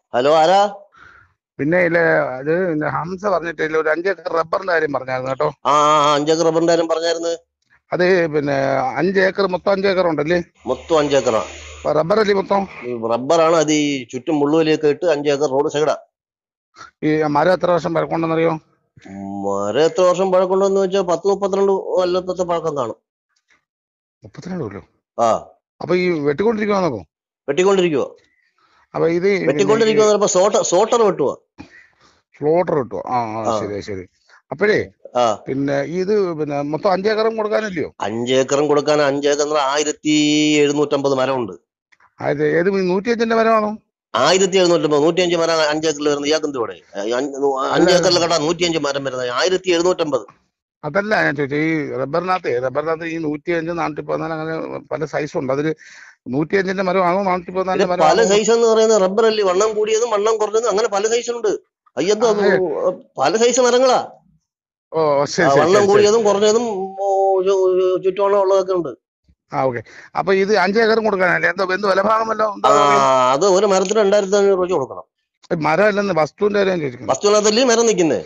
Hello ആരാ പിന്നെ ഇല്ല അത് ഇല്ല, ഹംസ പറഞ്ഞിട്ടില്ല ഒരു അഞ്ചേക്കർ റബ്ബറിന്റെ കാര്യം പറഞ്ഞായിരുന്നു കേട്ടോ ആ ആ, ആ, അഞ്ചേക്കർ റബ്ബറിന്റെ കാര്യം പറഞ്ഞായിരുന്നു അത് പിന്നെ അഞ്ചേക്കർ മൊത്തം അഞ്ചേക്കർ ഉണ്ടല്ലേ മൊത്തം അഞ്ചേക്കറാ അപ്പൊ റബ്ബറല്ലേ മൊത്തം ഈ റബ്ബറാണ് അത് ഈ ചുറ്റും മുള്ളുവലിയൊക്കെ ഇട്ട് അഞ്ചേക്കർ റോഡ് സൈഡാ ഈ മരം എത്ര വർഷം പഴക്കമുണ്ടെന്നറിയോ മരം എത്ര വർഷം പഴക്കമുണ്ടെന്ന് വെച്ചാൽ പത്ത് മുപ്പത്തിരണ്ട് കൊല്ലത്തെ പഴക്കം കാണും മുപ്പത്തിരണ്ട് കൊല്ലോ ആ അപ്പൊ ഈ വെട്ടിക്കൊണ്ടിരിക്കുവാന്നോ വെട്ടിക്കൊണ്ടിരിക്കുവോ അപ്പൊ ഇത് വെട്ടിക്കൊണ്ടിരിക്കുവോ ഇപ്പൊ സോട്ടർ സോട്ടർ വെട്ടുവാ സ്ലോട്ടർ കിട്ടുമോ ആ ആ, ആ. ശരി ശരി അപ്പോഴേ ആ പിന്നെ ഇത് പിന്നെ മൊത്തം അഞ്ചേക്കറും കൊടുക്കാനില്ലയോ അഞ്ചേക്കറും കൊടുക്കാൻ അഞ്ചേക്കർ എന്ന് പറഞ്ഞാൽ ആയിരത്തി എഴുന്നൂറ്റമ്പത് മരമുണ്ട് അത് ഏത് ഈ നൂറ്റിയഞ്ചിന്റെ മരമാണോ ആയിരത്തി എഴുന്നൂറ്റമ്പത് നൂറ്റിയഞ്ച് മരം അഞ്ചേക്കറിൽ വരുന്നത് ഇയാൾക്ക് എന്തുകൂടെ അഞ്ചേക്കറിൽ കണ്ടാ നൂറ്റിയഞ്ച് മരം വരുന്നത് ആയിരത്തി എഴുന്നൂറ്റമ്പത് അതല്ല ഞാൻ ചോദിച്ചത് ഈ റബ്ബറിനകത്ത് റബ്ബറിനകത്ത് ഈ നൂറ്റിയഞ്ച് നാനൂറ്റി പതിനാല് അങ്ങനെ പല സൈസ് ഉണ്ട് അതിൽ നൂറ്റിയഞ്ചിന്റെ മരമാണോ നാനൂറ്റി ഇത് പതിനാലിന്റെ പല മരമാണോ സൈസ് എന്ന് പറയുന്നത് റബ്ബർ അല്ലേ വണ്ണം കൂടിയതും വണ്ണം കുറഞ്ഞതും അങ്ങനെ പല സൈസ് ഉണ്ട് അയ്യന്തോ അത് പല സൈസ് മരങ്ങളാ ഓ ശരി ആ, ശരി വണ്ണം ശരി ശരി കൂടിയതും കുറഞ്ഞതും ഓ, ചു- ചു- ചുറ്റുവണ്ണം ഉള്ളതൊക്കെ ഉണ്ട് ആ ഓക്കെ അപ്പൊ ഇത് അഞ്ചേക്കറും കൊടുക്കാനല്ലേ എന്തോ എന്ത് വിലഭാഗമല്ലോ ആ എന്താ പറയുക അത് ഒരു മരത്തിന് രണ്ടായിരത്തി അഞ്ഞൂറ് രൂപ കൊടുക്കണം മരം അല്ലെന്ന് വസ്തുവിന്റെ കാര്യം ചോദിക്കുന്നത് വസ്തുവിനകത്തല്ലേ മരം നിൽക്കുന്നത്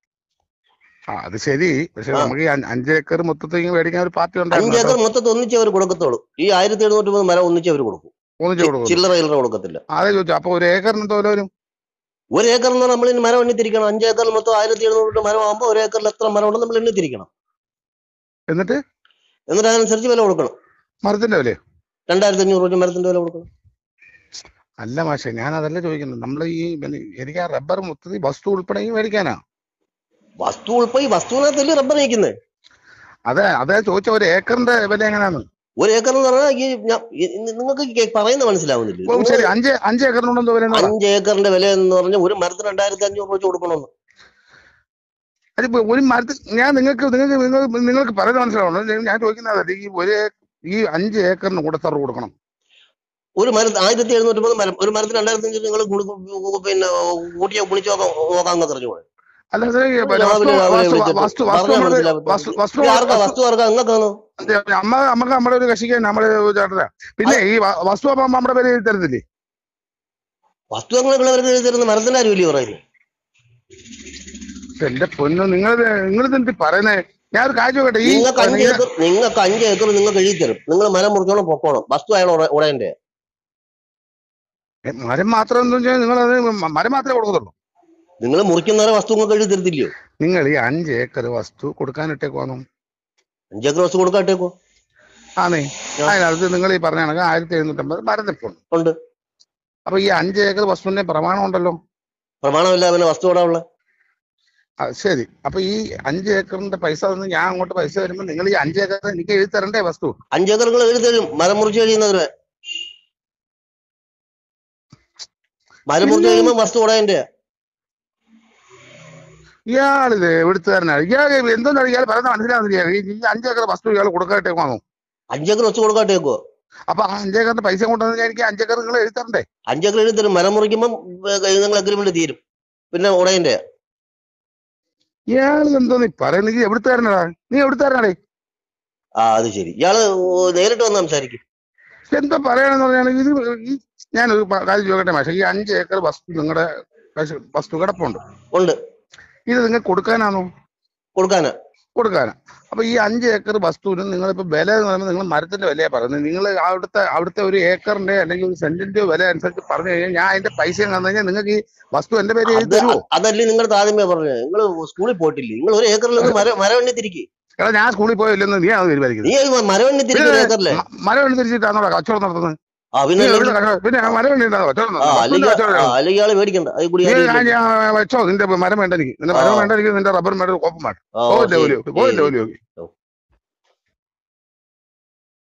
ആ അത് ശരി പക്ഷെ ആ. നമുക്ക് ഈ അഞ്ച് അഞ്ചേക്കർ മൊത്തത്തിൽ മേടിക്കാൻ ഒരു പാർട്ടി അഞ്ച് ഉണ്ടായിരുന്നു ഏക്കർ മൊത്തത്തിൽ ഒന്നിച്ച് അവർ കൊടുക്കത്തുള്ളൂ ഈ ആയിരത്തി എഴുന്നൂറ്റി മൂന്ന് മരം ഒന്നിച്ച് അവർ കൊടുക്കും ഒന്നിച്ച് കൊടുക്കും ചില്ലറ ചില്ലറ കൊടുക്കത്തില്ല അതെ ചോദിച്ചു അപ്പൊ ഒരു ഏക്കറിന് എന്തോ വില വരും ഒരു ഏക്കർ എന്ന് നമ്മൾ ഇനി മരം എണ്ണി തിരിക്കണം അഞ്ച് ഏക്കറിൽ മൊത്തം ആയിരത്തി എഴുന്നൂറ് മരം ആകുമ്പോൾ ഒരു ഏക്കറിൽ എത്ര മരം ഉണ്ടെന്ന് നമ്മൾ എണ്ണി തിരിക്കണം എന്നിട്ട് എന്നിട്ട് അതിനനുസരിച്ച് വില കൊടുക്കണം മരത്തിന്റെ വില രണ്ടായിരത്തി അഞ്ഞൂറ് രൂപ മരത്തിന്റെ വില കൊടുക്കണം അല്ല മാഷെ ഞാൻ അതല്ല ചോദിക്കുന്നത് നമ്മൾ ഈ പിന്നെ എനിക്ക് ആ റബ്ബർ മൊത്തത്തിൽ വസ്തു ഉൾപ്പെടെ ഈ മേടിക്കാനാ വസ്തു ഉൾപ്പെടെ ഈ വസ്തുവിനകത്തല്ലേ റബ്ബർ നിൽക്കുന്നത് അതെ അതേ ചോദിച്ച ഒരു ഏക്കറിന്റെ വില എങ്ങനെയാണ് ഒരു ഏക്കർ എന്ന് പറഞ്ഞാൽ ഈ ഞാൻ- ഈ നിങ്ങൾക്ക് ഈ പറയുന്നത് മനസ്സിലാവുന്നില്ല ഓ, ശരി അഞ്ച് അഞ്ച് ഏക്കറിനുണ്ട് എന്തോ വില എന്ന് പറ. അഞ്ച് ഏക്കറിന്റെ വില എന്ന് പറഞ്ഞാൽ ഒരു മരത്തിന് രണ്ടായിരത്തി അഞ്ഞൂറ് രൂപ വെച്ച് കൊടുക്കണമെന്ന് അതിപ്പോ ഒരു മരത്തിൽ ഞാൻ നിങ്ങൾക്ക് നിങ്ങൾക്ക് നിങ്ങൾ നിങ്ങൾക്ക് പറയുന്നത് മനസ്സിലാവണം ഞാൻ- ഞാൻ ചോദിക്കുന്നത് അതല്ല ഈ ഒരു ഏ- ഈ അഞ്ച് ഏക്കറിന് കൂടെ തറ കൊടുക്കണം ഒരു മരത്തിന് ആയിരത്തി എഴുന്നൂറ്റി മൂന്ന് മരം ഒരു മരത്തിന് രണ്ടായിരത്തി അഞ്ഞൂറ് നിങ്ങൾ പിന്നെ കൂട്ടിയോ കുണിച്ചോ നോക്കാൻ അറിഞ്ഞു അല്ല ഇത് ഈ പിന്നെ രാവിലെ വസ്തു രാവിലെ വസ്തു വിളിച്ചിട്ട് വസ്തു വസ്തു പറഞ്ഞാൽ നമ്മുടെ മനസ്സിലാവും. വസ്തു വസ്തു ഇത് ആർക്കാ വസ്തു വസ്തു ആർക്കാ നിങ്ങൾക്കാണോ അമ്മ നമുക്ക് നമ്മുടെ ഒരു കക്ഷിക്ക് നമ്മുടെ ഒരു ചേട്ടനാ പിന്നെ ഈ വ- വസ്തു അപ്പൊ നമ്മുടെ പേര് എഴുതി തരത്തില്ലേ വസ്തു നിങ്ങൾ എഴുതി തരുന്ന മരത്തിന്റെ കാര്യമില്ലേ പറയുന്നത് എന്റെ പൊന്നു നിങ്ങൾ നിങ്ങൾ എന്ത് പറയുന്നേ ഞാൻ ഒരു കാര്യം ചോദിക്കട്ടെ ഈ നിങ്ങൾക്ക് അഞ്ച് ഏക്കർ നിങ്ങൾക്ക് അഞ്ച് ഏക്കർ നിങ്ങൾക്ക് എഴുതി തരും നിങ്ങൾ മരം മുറിച്ചോണം പൊക്കോണം വസ്തു അയാൾ ഉടയന്റെ ഏ, മരം മാത്രം എന്താ വെച്ചാൽ നിങ്ങൾ അത് മരം മാത്രമേ കൊടുക്കത്തുള്ളൂ നിങ്ങൾ മുറിക്കുന്നവരെ വസ്തു നിങ്ങൾക്ക് എഴുതി തരത്തില്ലയോ നിങ്ങൾ ഈ അഞ്ച് ഏക്കർ വസ്തു കൊടുക്കാനിട്ടേക്കുവാന്നു അഞ്ച് ഏക്കർ വസ്തു കൊടുക്കാട്ടേക്കോ ആണേ ആ. അതിനകത്ത് നിങ്ങൾ ഈ പറഞ്ഞ കണക്ക് ആയിരത്തി എഴുന്നൂറ്റമ്പത് മരം നിൽപ്പുണ്ട് ഉണ്ട് അപ്പൊ ഈ അഞ്ച് ഏക്കർ വസ്തുവിന്റെ പ്രമാണം ഉണ്ടല്ലോ പ്രമാണമില്ല പിന്നെ വസ്തു ഇവിടെ ഉള്ള ആ, ശരി അപ്പൊ ഈ അഞ്ച് ഏക്കറിന്റെ പൈസ തന്ന് ഞാൻ അങ്ങോട്ട് പൈസ വരുമ്പോ നിങ്ങൾ ഈ അഞ്ച് ഏക്കർ എനിക്ക് എഴുതി തരണ്ടേ വസ്തു അഞ്ച് ഏക്കർ നിങ്ങൾ എഴുതി തരും മരം മുറിച്ച് കഴിയുന്നവരെ മരം മുറിച്ച് കഴിയുമ്പോൾ വസ്തു ഉടയന്റെ ഇയാളിത് എവിടുത്തുകാരനാണ് ഇയാൾ എന്തോന്നാണ് ഇയാൾ പറയുന്നത് മനസ്സിലാവുന്നില്ല ഈ ഈ അഞ്ച് ഏക്കർ വസ്തു ഇയാൾ കൊടുക്കാട്ടേക്കുവാന്നു അഞ്ച് ഏക്കർ വസ്തു കൊടുക്കാട്ടേക്കോ അപ്പൊ ആ അഞ്ച് ഏക്കറിന്റെ പൈസ കൊണ്ടുവന്ന് എനിക്ക് അഞ്ച് ഏക്കർ നിങ്ങൾ എഴുതി തരണ്ടേ അഞ്ച് ഏക്കർ എഴുതി തരും മരം മുറിക്കുമ്പോൾ നിങ്ങൾ അഗ്രിമെന്റ് തീരും പിന്നെ ഉടയന്റെ ഇയാൾ എന്തോന്ന് ഈ പറയുന്നത് നീ എവിടുത്തുകാരനാടാ നീ എവിടുത്തുകാരനാടേ ആ അത് ശരി ഇയാള് നേരിട്ട് വന്ന് സംസാരിക്കും എന്താ പറയാണെന്ന് പറഞ്ഞാൽ ഇത് ഈ ഞാനൊരു പ- കാര്യം ചോദിക്കട്ടെ മാഷെ ഈ അഞ്ച് ഏക്കർ വസ്തു നിങ്ങളുടെ വസ്തു കിടപ്പുണ്ട് ഉണ്ട് ഇത് നിങ്ങൾ കൊടുക്കാനാണോ കൊടുക്കാനാ കൊടുക്കാനാ അപ്പൊ ഈ അഞ്ച് ഏക്കർ വസ്തുവിന് നിങ്ങളിപ്പോ വില എന്ന് പറയുമ്പോൾ നിങ്ങൾ മരത്തിന്റെ വിലയാ പറയുന്നത് നിങ്ങൾ അവിടുത്തെ അവിടുത്തെ ഒരു ഏക്കറിന്റെ അല്ലെങ്കിൽ ഒരു സെന്റിന്റെ വില അനുസരിച്ച് പറഞ്ഞു കഴിഞ്ഞാൽ ഞാൻ അതിന്റെ പൈസ തന്നു കഴിഞ്ഞാൽ നിങ്ങൾക്ക് ഈ വസ്തു എന്റെ പേര് എഴുതി അത് തരുമോ അതല്ലേ നിങ്ങളുടെ ആദ്യമേ പറഞ്ഞത് നിങ്ങൾ സ്കൂളിൽ പോയിട്ടില്ലേ നിങ്ങൾ ഒരു ഏക്കറിൽ നിന്ന് മരം മരം എണ്ണി തിരിക്കി എടാ ഞാൻ സ്കൂളിൽ പോയില്ലെന്ന് നീ ആണ് തീരുമാനിക്കുന്നത് നീ അത് മരം എണ്ണി തിരിക്കും ഒരു ഏക്കറിലെ മ- മരം എണ്ണി തിരിച്ചിട്ടാണോ കച്ചവടം നടത്തുന്നത് ആ നീ പിന്നെ എവിടെ കച്ചവടം- പിന്നെ ആ മരം എണ്ണി കച്ചവടം ആ നടത്തുന്നത് വസ്തുവിന്റെ അല്ലെങ്കിൽ കച്ചവടം ആ, അല്ലെങ്കിൽ ഇയാള് മേടിക്കണ്ട അത് കൂടി നീ ആരും ഞാൻ ഇല്ല. ഞാൻ വെച്ചോ നിന്റെ മരം വേണ്ട എനിക്ക് നിന്റെ മരം ആ. വേണ്ട എനിക്ക് നിന്റെ റബ്ബർ വേണ്ട കോപ്പം വേണ്ട ആ, പോയില്ലേ ശരി, ഓലിയോ പോയില്ലേ ശരി. ഓലിയോ